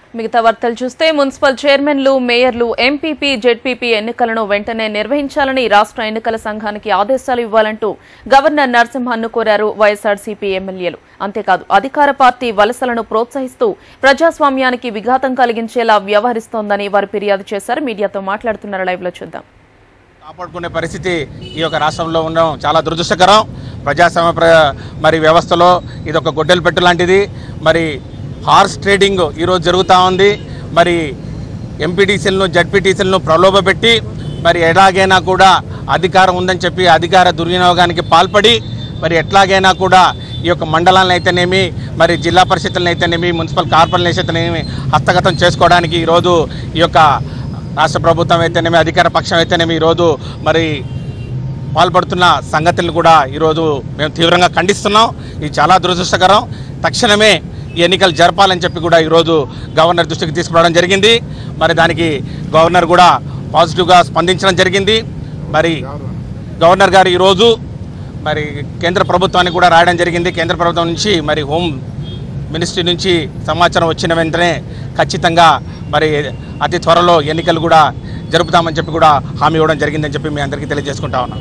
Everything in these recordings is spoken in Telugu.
మిగతా వార్తలు చూస్తే మున్సిపల్ చైర్మన్లు మేయర్లు ఎంపీపీ జెడ్పీపీ ఎన్నికలను వెంటనే నిర్వహించాలని రాష్ట్ర ఎన్నికల సంఘానికి ఆదేశాలు ఇవ్వాలంటూ గవర్నర్ నరసింహన్ను కోరారు వైఎస్ఆర్సీపీ ఎమ్మెల్యేలు అంతేకాదు అధికార పార్టీ వలసలను ప్రోత్సహిస్తూ ప్రజాస్వామ్యానికి విఘాతం కలిగించేలా వ్యవహరిస్తోందని వారు ఫిర్యాదు చేశారు మీడియాతో మాట్లాడుతున్నారు లైవ్ లో చూద్దాం కాపాడుకునే పరిస్థితి ఈ యొక్క రాష్ట్రంలో ఉండడం చాలా దురదృష్టకరం ప్రజాస్వామ్య ప్ర మరి వ్యవస్థలో ఇది ఒక గొడ్డలి పెట్టు లాంటిది మరి హార్స్ ట్రేడింగ్ ఈరోజు జరుగుతూ ఉంది మరి ఎంపీటీసీలను జడ్పీటీసీలను ప్రలోభపెట్టి మరి ఎలాగైనా కూడా అధికారం ఉందని చెప్పి అధికార దుర్వినియోగానికి పాల్పడి మరి ఎట్లాగైనా కూడా ఈ యొక్క మండలాలను అయితేనేమి మరి జిల్లా పరిషత్లను అయితేనేమి మున్సిపల్ కార్పొరేషన్లైతేనేమి హస్తగతం చేసుకోవడానికి ఈరోజు ఈ యొక్క రాష్ట్ర ప్రభుత్వం అయితేనేమి అధికార పక్షం అయితేనేమి ఈరోజు మరి పాల్పడుతున్న సంగతులను కూడా ఈరోజు మేము తీవ్రంగా ఖండిస్తున్నాం ఇది చాలా దురదృష్టకరం తక్షణమే ఈ ఎన్నికలు జరపాలని చెప్పి కూడా ఈరోజు గవర్నర్ దృష్టికి తీసుకురావడం జరిగింది మరి దానికి గవర్నర్ కూడా పాజిటివ్గా స్పందించడం జరిగింది మరి గవర్నర్ గారు ఈరోజు మరి కేంద్ర ప్రభుత్వానికి కూడా రాయడం జరిగింది కేంద్ర ప్రభుత్వం నుంచి మరి హోమ్ మినిస్ట్రీ నుంచి సమాచారం వచ్చిన వెంటనే ఖచ్చితంగా మరి అతి త్వరలో ఎన్నికలు కూడా జరుపుతామని చెప్పి కూడా హామీ ఇవ్వడం జరిగిందని చెప్పి మీ అందరికీ తెలియజేసుకుంటా ఉన్నాం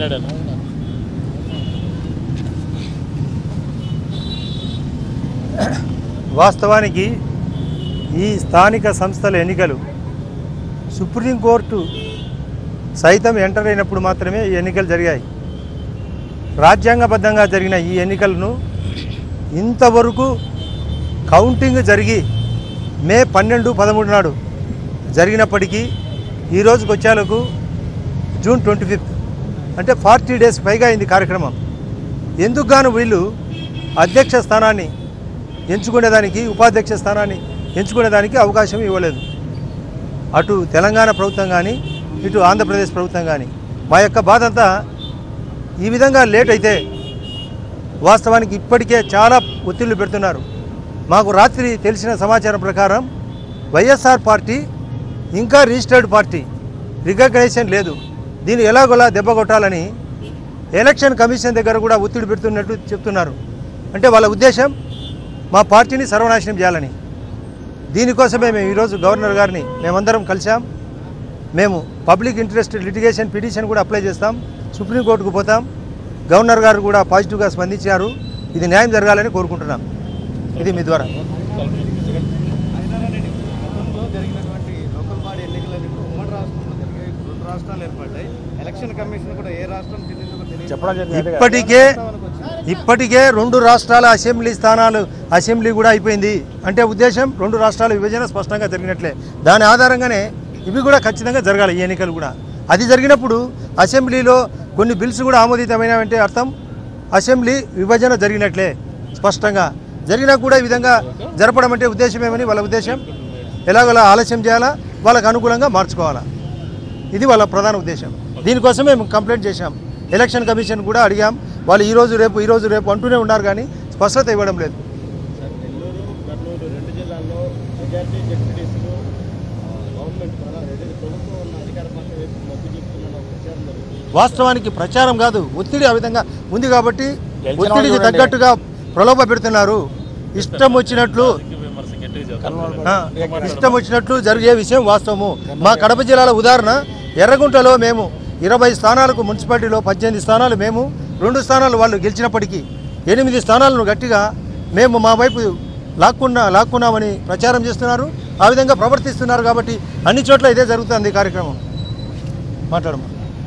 వాస్తవానికి ఈ స్థానిక సంస్థల ఎన్నికలు సుప్రీంకోర్టు సైతం ఎంటర్ అయినప్పుడు మాత్రమే ఈ ఎన్నికలు జరిగాయి రాజ్యాంగబద్ధంగా జరిగిన ఈ ఎన్నికలను ఇంతవరకు కౌంటింగ్ జరిగి మే పన్నెండు పదమూడు నాడు జరిగినప్పటికీ ఈ రోజుకి వచ్చేలకు జూన్ ట్వంటీ ఫిఫ్త్ అంటే ఫార్టీ డేస్ పైగా అయింది కార్యక్రమం ఎందుకు గాను వీళ్ళు అధ్యక్ష స్థానాన్ని ఎంచుకునేదానికి ఉపాధ్యక్ష స్థానాన్ని ఎంచుకునేదానికి అవకాశం ఇవ్వలేదు అటు తెలంగాణ ప్రభుత్వం కానీ ఇటు ఆంధ్రప్రదేశ్ ప్రభుత్వం కానీ మా యొక్క బాధ అంతా ఈ విధంగా లేట్ అయితే వాస్తవానికి ఇప్పటికే చాలా ఒత్తిళ్లు పెడుతున్నారు మాకు రాత్రి తెలిసిన సమాచారం ప్రకారం వైఎస్ఆర్ పార్టీ ఇంకా రిజిస్టర్డ్ పార్టీ రికగ్నైజేషన్ లేదు దీన్ని ఎలాగోలా దెబ్బ కొట్టాలని ఎలక్షన్ కమిషన్ దగ్గర కూడా ఒత్తిడి పెడుతున్నట్టు చెప్తున్నారు అంటే వాళ్ళ ఉద్దేశం మా పార్టీని సర్వనాశనం చేయాలని దీనికోసమే మేము ఈరోజు గవర్నర్ గారిని మేమందరం కలిసాం మేము పబ్లిక్ ఇంట్రెస్ట్ లిటిగేషన్ పిటిషన్ కూడా అప్లై చేస్తాం సుప్రీంకోర్టుకు పోతాం గవర్నర్ గారు కూడా పాజిటివ్గా స్పందించారు ఇది న్యాయం జరగాలని కోరుకుంటున్నాం ఇది మీ ద్వారా గతంలో జరిగినటువంటి లోకల్ బాడీ ఎన్నికలన్నీ కూడా ఉమ్మడి రాష్ట్రంలో జరిగాయి రెండు రాష్ట్రాలు ఏర్పడ్డాయి ఎలక్షన్ కమిషన్ కూడా ఏ రాష్ట్రం చెందిందో తెలియదు చెప్పడం జరిగింది ఇప్పటికే ఇప్పటికే రెండు రాష్ట్రాల అసెంబ్లీ స్థానాలు అసెంబ్లీ కూడా అయిపోయింది అంటే ఉద్దేశం రెండు రాష్ట్రాల విభజన స్పష్టంగా జరిగినట్లే దాని ఆధారంగానే ఇవి కూడా ఖచ్చితంగా జరగాలి ఈ ఎన్నికలు కూడా అది జరిగినప్పుడు అసెంబ్లీలో కొన్ని బిల్స్ కూడా ఆమోదితమైనవంటే అర్థం అసెంబ్లీ విభజన జరిగినట్లే స్పష్టంగా జరిగినా కూడా ఈ విధంగా జరపడం అంటే ఉద్దేశం ఏమని వాళ్ళ ఉద్దేశం ఎలాగోలా ఆలస్యం చేయాలా వాళ్ళకు అనుకూలంగా మార్చుకోవాలా ఇది వాళ్ళ ప్రధాన ఉద్దేశం దీనికోసమే మేము కంప్లైంట్ చేశాం ఎలక్షన్ కమిషన్ కూడా అడిగాం వాళ్ళు ఈ రోజు రేపు ఈ రోజు రేపు అంటూనే ఉన్నారు కానీ స్పష్టత ఇవ్వడం లేదు సార్ నెల్లూరు కర్నూలు రెండు జిల్లాల్లో మెజార్టీ జడ్పీటీసీలు గవర్నమెంట్ ప్రధాన ఏదైతే ప్రభుత్వం ఉన్న అధికార పక్షం వైపు మొగ్గు చూపుతున్న ఒక విచారం జరుగుతుంది వాస్తవానికి ప్రచారం కాదు ఒత్తిడి ఆ విధంగా ఉంది కాబట్టి గెలిచిన ఒత్తిడికి వాళ్ళు చూడండి. తగ్గట్టుగా ప్రలోభ పెడుతున్నారు ఇష్టం వచ్చినట్లు ఆ, ఇష్టం వచ్చినట్లు జరిగే విషయం వాస్తవము మా కడప జిల్లాల ఉదాహరణ ఎర్రగుంటలో మేము ఇరవై స్థానాలకు మున్సిపాలిటీలో పద్దెనిమిది స్థానాలు మేము రెండు స్థానాలు వాళ్ళు గెలిచినప్పటికీ ఎనిమిది స్థానాలను గట్టిగా మేము మా వైపు లాక్కున్నా లాక్కున్నామని ప్రచారం చేస్తున్నారు ఆ విధంగా ప్రవర్తిస్తున్నారు కాబట్టి అన్ని చోట్ల ఇదే జరుగుతుంది ఈ కార్యక్రమం మాట్లాడమ్మా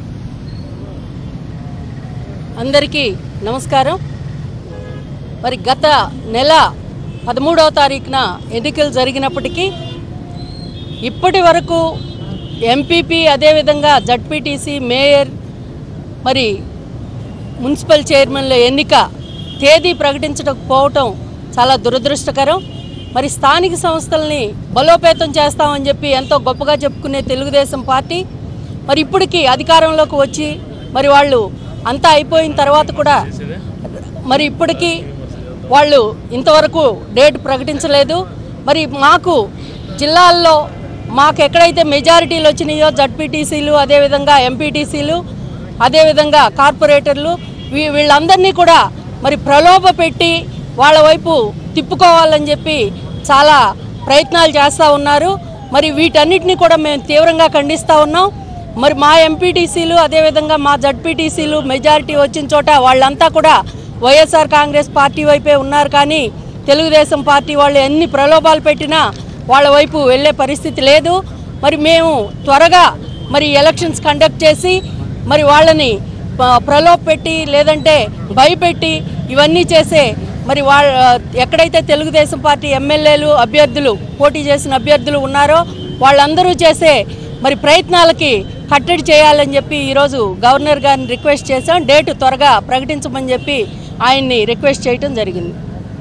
అందరికీ నమస్కారం మరి గత నెల పదమూడవ తారీఖున ఎన్నికలు జరిగినప్పటికీ ఇప్పటి వరకు ఎంపీపీ అదేవిధంగా జడ్పీటీసీ మేయర్ మరి మున్సిపల్ చైర్మన్ల ఎన్నిక తేదీ ప్రకటించకపోవటం చాలా దురదృష్టకరం మరి స్థానిక సంస్థల్ని బలోపేతం చేస్తామని చెప్పి ఎంతో గొప్పగా చెప్పుకునే తెలుగుదేశం పార్టీ మరి ఇప్పటికీ అధికారంలోకి వచ్చి మరి వాళ్ళు అంతా అయిపోయిన తర్వాత కూడా మరి ఇప్పటికీ వాళ్ళు ఇంతవరకు డేట్ ప్రకటించలేదు మరి మాకు జిల్లాల్లో మాకు ఎక్కడైతే మెజారిటీలు వచ్చినాయో జడ్పీటీసీలు అదేవిధంగా ఎంపీటీసీలు అదేవిధంగా కార్పొరేటర్లు వీ వీళ్ళందరినీ కూడా మరి ప్రలోభ పెట్టి వాళ్ళ వైపు తిప్పుకోవాలని చెప్పి చాలా ప్రయత్నాలు చేస్తూ ఉన్నారు మరి వీటన్నిటిని కూడా మేము తీవ్రంగా ఖండిస్తూ ఉన్నాం మరి మా ఎంపీటీసీలు అదేవిధంగా మా జడ్పీటీసీలు మెజారిటీ వచ్చిన చోట వాళ్ళంతా కూడా వైఎస్ఆర్ కాంగ్రెస్ పార్టీ వైపే ఉన్నారు కానీ తెలుగుదేశం పార్టీ వాళ్ళు ఎన్ని ప్రలోభాలు పెట్టినా వాళ్ళ వైపు వెళ్ళే పరిస్థితి లేదు మరి మేము త్వరగా మరి ఎలక్షన్స్ కండక్ట్ చేసి మరి వాళ్ళని ప- ప్రలోభ పెట్టి లేదంటే భయపెట్టి ఇవన్నీ చేసే మరి వాళ్ళ ఎక్కడైతే తెలుగుదేశం పార్టీ ఎమ్మెల్యేలు అభ్యర్థులు పోటీ చేసిన అభ్యర్థులు ఉన్నారో వాళ్ళందరూ చేసే మరి ప్రయత్నాలకి కట్టడి చేయాలని చెప్పి ఈరోజు గవర్నర్ గారిని రిక్వెస్ట్ చేశాం డేటు త్వరగా ప్రకటించమని చెప్పి ఆయన్ని రిక్వెస్ట్ చేయటం జరిగింది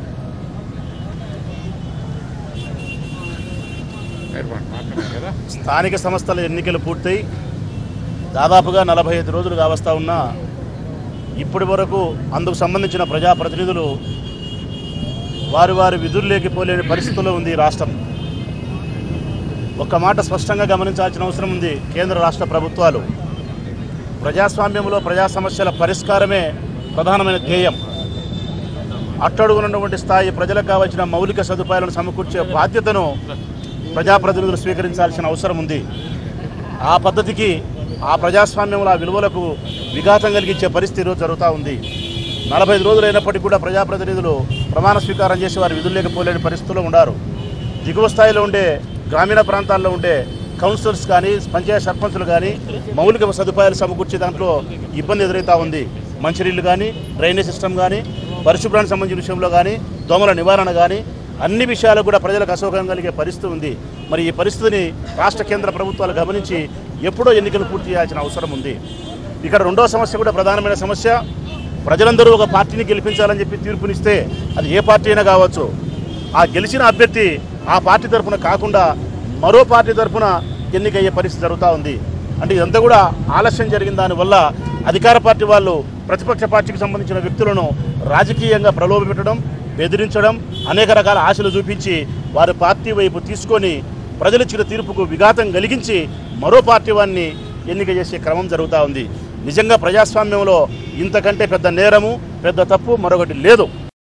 స్థానిక సంస్థల ఎన్నికలు పూర్తయి దాదాపుగా నలభై ఐదు రోజులు కావస్తా ఉన్నా ఇప్పటి వరకు అందుకు సంబంధించిన ప్రజాప్రతినిధులు వారి వారి విధుల్లోకి పోలేని పరిస్థితుల్లో ఉంది ఈ రాష్ట్రం ఒక్క మాట స్పష్టంగా గమనించాల్సిన అవసరం ఉంది కేంద్ర రాష్ట్ర ప్రభుత్వాలు ప్రజాస్వామ్యంలో ప్రజా సమస్యల పరిష్కారమే ప్రధానమైన ధ్యేయం అట్టడుగునున్నటువంటి స్థాయి ప్రజలకు కావాల్సిన మౌలిక సదుపాయాలను సమకూర్చే బాధ్యతను ప్రజాప్రతినిధులు స్వీకరించాల్సిన అవసరం ఉంది ఆ పద్ధతికి ఆ ప్రజాస్వామ్యంలో ఆ విలువలకు విఘాతం కలిగించే పరిస్థితి ఈరోజు జరుగుతూ ఉంది నలభై ఐదు రోజులు అయినప్పటికీ కూడా ప్రజాప్రతినిధులు ప్రమాణ స్వీకారం చేసి వారి విధుల్లోకి పోలేని పరిస్థితుల్లో ఉన్నారు దిగువ స్థాయిలో ఉండే గ్రామీణ ప్రాంతాల్లో ఉండే కౌన్సిలర్స్ కానీ పంచాయత్ సర్పంచులు కానీ మౌలిక సదుపాయాలు సమకూర్చే దాంట్లో ఇబ్బంది ఎదురవుతూ ఉంది మంచినీళ్ళు కానీ డ్రైనేజ్ సిస్టమ్ కానీ పరిశుభ్రానికి సంబంధించిన విషయంలో కానీ దోమల నివారణ కానీ అన్ని విషయాలు కూడా ప్రజలకు అసౌకర్యం కలిగే పరిస్థితి ఉంది మరి ఈ పరిస్థితిని రాష్ట్ర కేంద్ర ప్రభుత్వాలు గమనించి ఎప్పుడో ఎన్నికలు పూర్తి చేయాల్సిన అవసరం ఉంది ఇక్కడ రెండో సమస్య కూడా ప్రధానమైన సమస్య ప్రజలందరూ ఒక పార్టీని గెలిపించాలని చెప్పి తీర్పునిస్తే అది ఏ పార్టీ అయినా కావచ్చు ఆ గెలిచిన అభ్యర్థి ఆ పార్టీ తరఫున కాకుండా మరో పార్టీ తరఫున ఎన్నికయ్యే పరిస్థితి జరుగుతూ ఉంది అంటే ఇదంతా కూడా ఆలస్యం జరిగిన దానివల్ల అధికార పార్టీ వాళ్ళు ప్రతిపక్ష పార్టీకి సంబంధించిన వ్యక్తులను రాజకీయంగా ప్రలోభపెట్టడం బెదిరించడం అనేక రకాల ఆశలు చూపించి వారి పార్టీ వైపు తీసుకొని ప్రజలిచ్చిన తీర్పుకు విఘాతం కలిగించి మరో పార్టీ వారిని ఎన్నిక చేసే క్రమం జరుగుతూ ఉంది నిజంగా ప్రజాస్వామ్యంలో ఇంతకంటే పెద్ద నేరము పెద్ద తప్పు మరొకటి లేదు